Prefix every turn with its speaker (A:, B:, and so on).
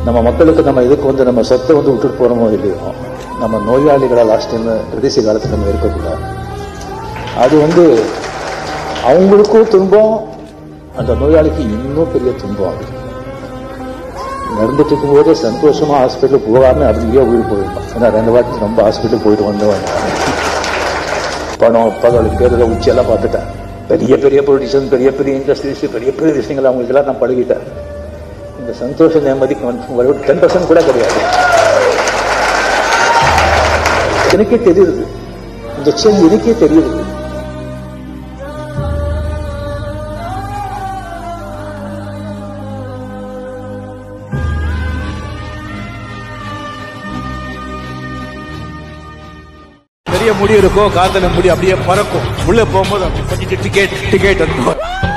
A: நம்ம மக்களுக்கு நம்ம இதுக்கு வந்து நம்ம சொத்தை வந்து விட்டுட்டு போறோமோ இல்லையோ நம்ம நோயாளிகளா லாஸ்ட் டைம் கடைசி காலத்துல நம்ம இருக்கக்கூடாது அது வந்து அவங்களுக்கும் துன்பம் அந்த நோயாளிக்கு இன்னும் பெரிய துன்பம் அது நடந்துட்டு இருக்கும்போதே சந்தோஷமா ஹாஸ்பிட்டல் போகாம அப்படியே உயிர் போயிருந்தோம் ஏன்னா ரெண்டு வாட்டி ரொம்ப ஹாஸ்பிட்டல் போயிட்டு வந்தவன் பணம் பகல் பேரில் உச்சியெல்லாம் பார்த்துட்டேன் பெரிய பெரிய பொலிட்டிஷியன் பெரிய பெரிய இண்டஸ்ட்ரீஸ் பெரிய பெரிய விஷயங்கள் அவங்களுக்கெல்லாம் நான் பழகிட்டேன் இந்த சந்தோஷ நிம்மதிக்கு டென் பர்சன்ட் கூட கிடையாது எனக்கே தெரியுது இந்த சேஞ்ச் எனக்கே தெரியுது
B: பெரிய முடி இருக்கும் காதல முடி அப்படியே பறக்கும் உள்ள போகும்போது கொஞ்சம் டிக்கெட் டிக்கெட்